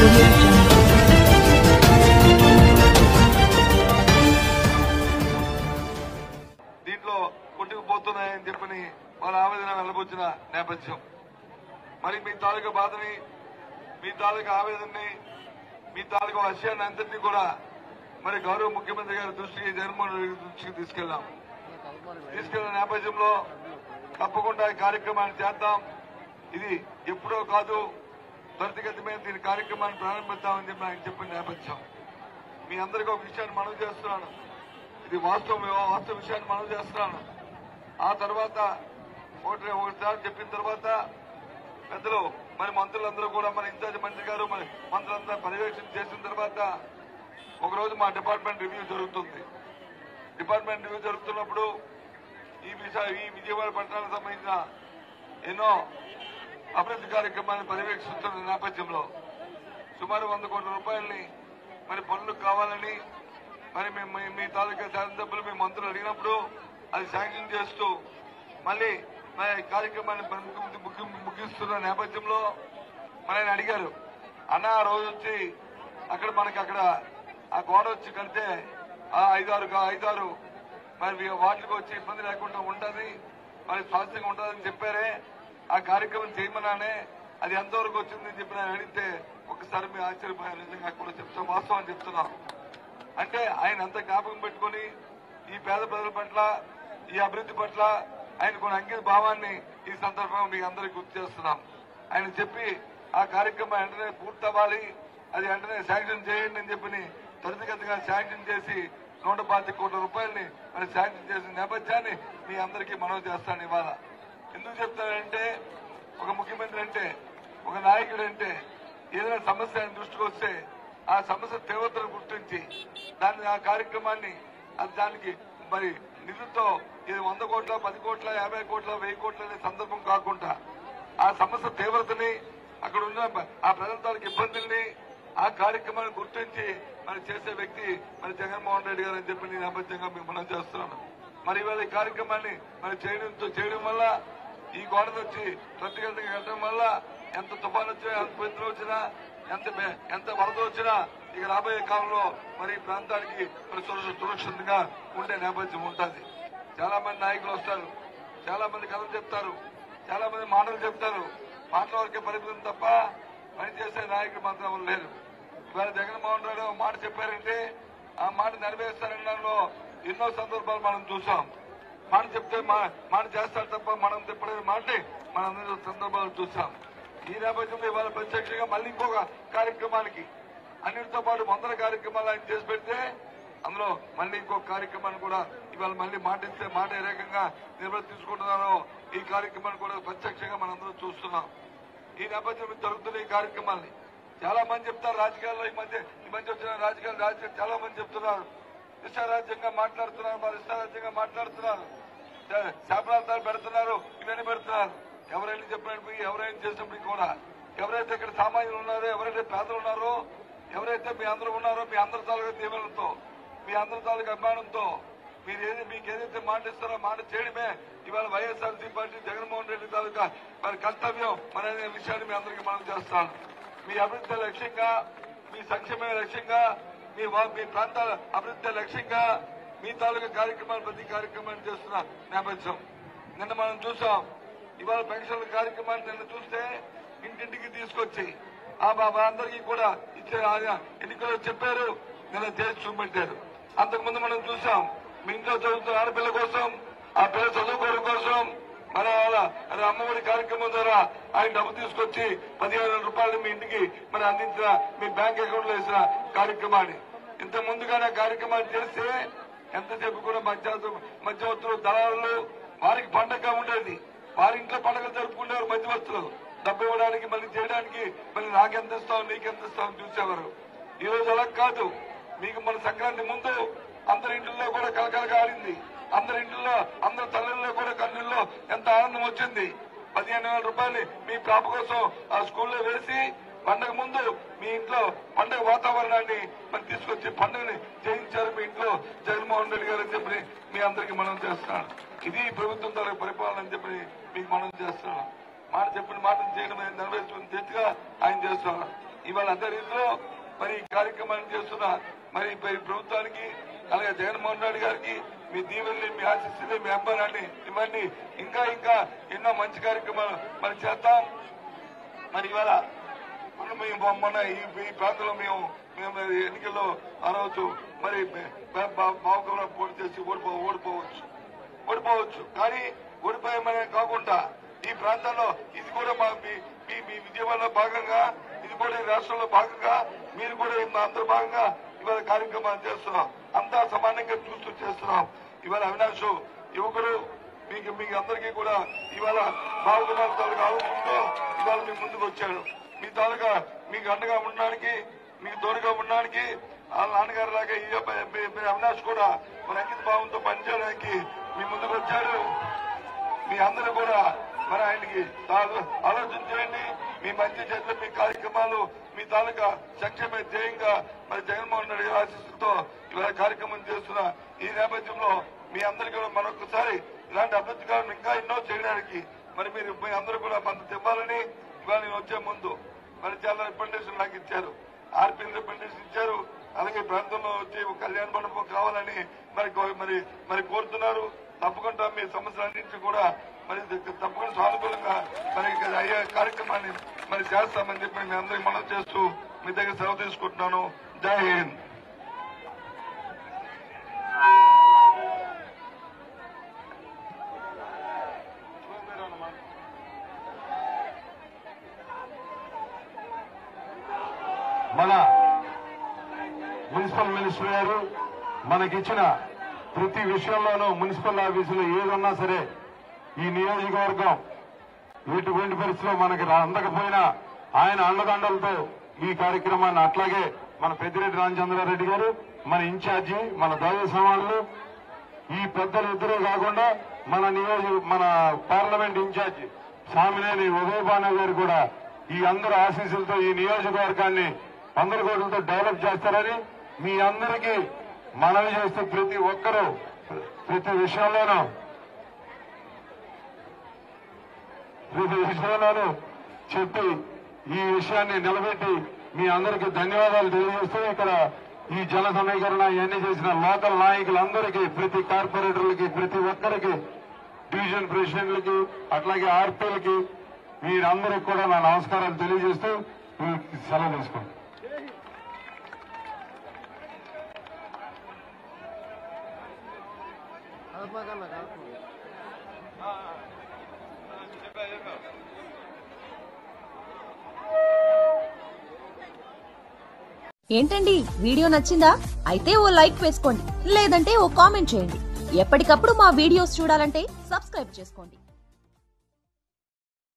audio jungle. దీంట్లో కొట్టుకుపోతున్నాయని చెప్పని వాళ్ళ ఆవేదన వెళ్ళబుచ్చిన నేపథ్యం మరి మీ తాలూకా బాధని మీ తాలూకా ఆవేదనని మీ తాలూకా విషయాన్ని అంతటినీ కూడా మరి గౌరవ ముఖ్యమంత్రి గారి దృష్టికి జగన్మోహన్ రెడ్డి గారి దృష్టికి తీసుకెళ్లాం తీసుకెళ్లిన నేపథ్యంలో తప్పకుండా ఈ కార్యక్రమాన్ని చేద్దాం ఇది ఎప్పుడో కాదు త్వరితగతిమైన దీని కార్యక్రమాన్ని ప్రారంభిద్దామని చెప్పి ఆయన చెప్పిన నేపథ్యం మీ అందరికీ ఒక విషయాన్ని మనవి చేస్తున్నాను ఇది వాస్తవం వాస్తవ విషయాన్ని మనం చేస్తున్నాను ఆ తర్వాత ఒకటి ఒకసారి చెప్పిన తర్వాత పెద్దలు మరి మంత్రులందరూ కూడా మన ఇన్ఛార్జ్ మంత్రి గారు మరి మంత్రులందరూ పర్యవేక్షణ చేసిన తర్వాత ఒకరోజు మా డిపార్ట్మెంట్ రివ్యూ జరుగుతుంది డిపార్ట్మెంట్ రివ్యూ జరుగుతున్నప్పుడు ఈ విషయ ఈ విజయవాడ పట్టణానికి సంబంధించిన ఎన్నో అభివృద్ధి కార్యక్రమాలను పర్యవేక్షిస్తున్న నేపథ్యంలో సుమారు వంద కోట్ల రూపాయలని మరి పనులకు కావాలని మరి మేము మీ- మీ తాలూకా శాసనసభ్యులు మీ మంత్రులు అడిగినప్పుడు అది శాంక్షన్ చేస్తూ మళ్ళీ మరి ఈ కార్యక్రమాన్ని మరి ముగి- ముగి- ముగిస్తున్న నేపథ్యంలో మరి ఆయన అడిగారు అన్న ఆ రోజు వచ్చి అక్కడ మనకి అక్కడ ఆ గోడ వచ్చి కడితే ఆ ఐదారు గా- ఐదారు మరి వాటికి వచ్చి ఇబ్బంది లేకుండా ఉంటది మరి స్వాస్థ్యంగా ఉంటుందని చెప్పారే ఆ కార్యక్రమం చేయమన్నానే అది ఎంతవరకు వచ్చిందని చెప్పి నేను అడిగితే ఒకసారి మీ ఆశ్చర్యపోయారు నిజంగా కూడా చెప్తాం వాస్తవం చెప్తున్నాం అంటే ఆయన అంత జ్ఞాపకం పెట్టుకుని ఈ పేద ప్రజల పట్ల ఈ అభివృద్ధి పట్ల ఆయన కొన్ని అంకిత భావాన్ని ఈ సందర్భంగా మీ అందరికీ గుర్తు చేస్తున్నాం ఆయన చెప్పి ఆ కార్యక్రమం వెంటనే పూర్తవ్వాలి అది వెంటనే శాంక్షన్ చేయండి అని చెప్పి త్వరితగతిగా శాంక్షన్ చేసి నూట పాతి కోట్ల రూపాయలని మరి శాంక్షన్ చేసిన నేపథ్యాన్ని మీ అందరికీ మనవి చేస్తాను ఇవాళ ఎందుకు చెప్తానంటే ఒక ముఖ్యమంత్రి అంటే ఒక నాయకుడు అంటే ఏదైనా సమస్య ఆయన దృష్టికి వస్తే ఆ సమస్య తీవ్రతను గుర్తించి దాన్ని ఆ కార్యక్రమాన్ని అది దానికి మరి నిధులతో ఇది వంద కోట్ల పది కోట్ల యాభై కోట్ల వెయ్యి కోట్ల అనే సందర్భం కాకుండా ఆ సమస్య తీవ్రతని అక్కడ ఉన్న ఆ ప్రజల తాలూకు ఇబ్బందుల్ని ఆ కార్యక్రమాన్ని గుర్తించి మరి చేసే వ్యక్తి మరి జగన్మోహన్ రెడ్డి గారు అని చెప్పి నేను నేపథ్యంగా మీకు మనం చేస్తున్నాను మరి ఇవాళ ఈ కార్యక్రమాన్ని మరి చేయడంతో చేయడం వల్ల ఈ గోడ వచ్చి ప్రతిగతంగా కట్టడం వల్ల ఎంత తుఫాను వచ్చినా ఎంత పెద్దలు వచ్చినా ఎంత బె- ఎంత వరద వచ్చినా ఇక రాబోయే కాలంలో మరి ఈ ప్రాంతానికి మరి సురక్ష- సురక్షితంగా ఉండే నేపథ్యం ఉంటుంది చాలా మంది నాయకులు వస్తారు చాలా మంది కథలు చెప్తారు చాలా మంది మాటలు చెప్తారు మాటల వరకే పరిమితం తప్ప పని చేసే నాయకులు మాత్రం ఎవరు లేరు ఇవాళ జగన్మోహన్ రెడ్డి ఒక మాట చెప్పారంటే ఆ మాట నెరవేరుస్తారనడంలో ఎన్నో సందర్భాలు మనం చూసాం మాట చెప్తే మా- మాట చేస్తారు తప్ప మనం తిప్పలేని మాటే మనం అందరూ సందర్భాలు చూసాం ఈ నేపథ్యంలో ఇవాళ ప్రత్యక్షంగా మళ్ళీ ఇంకొక కార్యక్రమానికి అన్నిటితో పాటు వందల కార్యక్రమాలు ఆయన చేసి పెడితే అందులో మళ్ళీ ఇంకొక కార్యక్రమాన్ని కూడా ఇవాళ మళ్ళీ మాట ఇస్తే మాట ఏ రకంగా నిర్వర్తించుకుంటున్నారో ఈ కార్యక్రమాన్ని కూడా ప్రత్యక్షంగా మనందరం చూస్తున్నాం ఈ నేపథ్యంలో జరుగుతున్న ఈ కార్యక్రమాల్ని చాలా మంది చెప్తారు రాజకీయాల్లో ఈ మధ్య ఈ మధ్య వచ్చిన రాజకీయాలు రాజకీయాలు చాలా మంది చెప్తున్నారు ఇష్టారాజ్యంగా మాట్లాడుతున్నారు మరి ఇష్టారాజ్యంగా మాట్లాడుతున్నారు శా- శాపనార్థాలు పెడుతున్నారు ఇవన్నీ పెడుతున్నారు ఎవరైనా చెప్పినప్పుడు ఎవరైనా చేసినప్పటికీ కూడా ఎవరైతే ఇక్కడ సామాన్యులు ఉన్నారో ఎవరైతే పేదలు ఉన్నారో ఎవరైతే మీ అందరూ ఉన్నారో మీ అందరి తాలూకా దీవెనలతో మీ అందరి తాలూకా అభిమానంతో మీరు ఏది మీకు ఏదైతే మాట ఇస్తారో ఆ మాట చేయడమే ఇవాళ వైఎస్ఆర్సీ పార్టీ జగన్మోహన్ రెడ్డి తాలూకా మరి కర్తవ్యం మరి అనే విషయాన్ని మీ అందరికీ మనం చేస్తాను మీ అభివృద్ధి లక్ష్యంగా మీ సంక్షేమ లక్ష్యంగా మీ వా- మీ ప్రాంతాల అభివృద్ధి లక్ష్యంగా మీ తాలూకా కార్యక్రమాలు ప్రతి కార్యక్రమాన్ని చేస్తున్న నేపథ్యం నిన్న మనం చూసాం ఇవాళ పెన్షన్ల కార్యక్రమాన్ని నిన్న చూస్తే ఇంటింటికి తీసుకొచ్చి ఆ బాబా అందరికీ కూడా ఇచ్చే ఆయన ఎన్నికల్లో చెప్పారు నిన్న చేసి చూపెట్టారు అంతకుముందు మనం చూసాం మీ ఇంట్లో చదువుతున్న ఆడపిల్ల కోసం ఆ పిల్ల చదువుకోవడం కోసం మన వాళ్ళ అది అమ్మఒడి కార్యక్రమం ద్వారా ఆయన డబ్బు తీసుకొచ్చి పదిహేను వేల రూపాయలు మీ ఇంటికి మరి అందించిన మీ బ్యాంక్ అకౌంట్ లో వేసిన కార్యక్రమాన్ని ఇంత ముందుగానే ఆ కార్యక్రమాన్ని తెలిస్తే ఎంతసేపు కూడా మధ్య మధ్యవర్తులు దళారులు వారికి పండగ ఉండేది వారి ఇంట్లో పండగ జరుపుకునేవారు మధ్యవర్తులు డబ్బు ఇవ్వడానికి మళ్ళీ చేయడానికి మళ్ళీ నాకెంత ఇస్తాం నీకెంత ఇస్తాం చూసేవారు ఈ రోజు అలా కాదు మీకు మన సంక్రాంతి ముందు అందరి ఇంట్లో కూడా కలకలగా ఆడింది అందరి ఇంట్లో అందరి తల్లిలో కూడా కన్నుల్లో ఎంత ఆనందం వచ్చింది పదిహేను వేల రూపాయలు మీ పాప కోసం ఆ స్కూల్లో వేసి పండగ ముందు మీ ఇంట్లో పండగ వాతావరణాన్ని మరి తీసుకొచ్చి పండుగని చేయించారు మీ ఇంట్లో జగన్మోహన్ రెడ్డి గారు అని చెప్పి మీ అందరికీ మనం చేస్తున్నాను ఇది ప్రభుత్వం తాలూకు పరిపాలన అని చెప్పి మీకు మనం చేస్తున్నాం మాట చెప్పిన మాటను చేయడం నెరవేర్చుకుని తెచ్చుగా ఆయన చేస్తున్నాం ఇవాళ అదే రీతిలో మరి ఈ కార్యక్రమాన్ని చేస్తున్న మరి మరి ప్రభుత్వానికి అలాగే జగన్మోహన్ రెడ్డి గారికి మీ దీవెల్ని మీ ఆశిస్తుంది మీ అబ్బాయిని ఇవన్నీ ఇంకా ఇంకా ఎన్నో మంచి కార్యక్రమాలు మరి చేద్దాం మరి ఇవాళ మనం మేము మొన్న ఈ ఈ ప్రాంతంలో మేము మేము ఎన్నికల్లో ఆ రోజు మరి బావుగా పోటీ చేసి ఓడిపో ఓడిపోవచ్చు ఓడిపోవచ్చు కానీ ఓడిపోయామనే కాకుండా ఈ ప్రాంతంలో ఇది కూడా మా మీ మీ- మీ విజయవాడలో భాగంగా ఇది కూడా ఈ రాష్ట్రంలో భాగంగా మీరు కూడా ఈ మా అందరూ భాగంగా ఇవాళ కార్యక్రమాలు చేస్తున్నాం అంతా సమానంగా చూస్తూ చేస్తున్నాం ఇవాళ అవినాష్ యువకుడు మీకు మీకు అందరికీ కూడా ఇవాళ బాగుకుమార్ తాలూకా ఆలోచనతో ఇవాళ మీ ముందుకు వచ్చాడు మీ తాలూకా మీకు అండగా ఉండడానికి మీకు తోడుగా ఉండడానికి వాళ్ళ నాన్నగారు లాగా ఈ అబ్బాయి- మీ- మీ అవినాష్ కూడా మన అంకిత భావంతో పనిచేయడానికి మీ ముందుకు వచ్చాడు మీ అందరూ కూడా మరి ఆయనకి తాలు- ఆలోచన చేయండి మీ మంచి చేతులు మీ కార్యక్రమాలు మీ తాలూకా సంక్షేమ ధ్యేయంగా మరి జగన్మోహన్ రెడ్డి గారి ఆశీస్సులతో ఇవాళ కార్యక్రమం చేస్తున్న ఈ నేపథ్యంలో మీ అందరికీ కూడా మరొకసారి ఇలాంటి అభివృద్ధి కార్యక్రమం ఇంకా ఎన్నో చేయడానికి మరి మీరు మీ అందరూ కూడా మద్దతు ఇవ్వాలని ఇవాళ నేను వచ్చే ముందు మరి చాలా రిప్రజెంటేషన్ నాకు ఇచ్చారు ఆర్పీ రిప్రజెంటేషన్ ఇచ్చారు అలాగే ఈ ప్రాంతంలో వచ్చి ఒక కళ్యాణ మండపం కావాలని మరి కో- మరి మరి కోరుతున్నారు తప్పకుండా మీ సమస్యలన్నింటినీ కూడా మరి తప్పకుండా సానుకూలంగా మరి ఇక్కడ అయ్యే కార్యక్రమాన్ని మరి చేస్తామని చెప్పి మీ అందరికి మనం చేస్తూ మీ దగ్గర సెలవు తీసుకుంటున్నాను జై హింద్ మన మున్సిపల్ మినిస్టర్ గారు మనకిచ్చిన ప్రతి విషయంలోనూ మున్సిపల్ ఆఫీసులో ఏదన్నా సరే ఈ నియోజకవర్గం ఎటువంటి పరిస్థితిలో మనకి రా- అందకపోయినా ఆయన అండదండలతో ఈ కార్యక్రమాన్ని అట్లాగే మన పెద్దిరెడ్డి రామచంద్రారెడ్డి గారు మన ఇన్ఛార్జి మన దైవ సమానులు ఈ పెద్దలు ఇద్దరే కాకుండా మన నియోజక మన పార్లమెంట్ ఇన్ఛార్జి సామినేని ఉదయభాను గారు కూడా ఈ అందరు ఆశీస్సులతో ఈ నియోజకవర్గాన్ని వందల కోట్లతో డెవలప్ చేస్తారని మీ అందరికీ మనవి చేస్తూ ప్రతి ఒక్కరూ ప్రతి విషయంలోనూ ప్రతి విషయంలోనూ చెప్పి ఈ విషయాన్ని నిలబెట్టి మీ అందరికీ ధన్యవాదాలు తెలియజేస్తూ ఇక్కడ ఈ జన సమీకరణ ఇవన్నీ చేసిన లోకల్ నాయకులందరికీ ప్రతి కార్పొరేటర్లకి ప్రతి ఒక్కరికి డివిజన్ ప్రెసిడెంట్లకి అట్లాగే ఆర్పీలకి మీరందరికి కూడా నా నమస్కారాలు తెలియజేస్తూ మీకు సెలవు తీసుకుంటాను కలపగల కలప ఏంటండి వీడియో నచ్చిందా అయితే ఓ లైక్ వేసుకోండి లేదంటే ఓ కామెంట్ చేయండి ఎప్పటికప్పుడు మా వీడియోస్ చూడాలంటే సబ్స్క్రైబ్ చేసుకోండి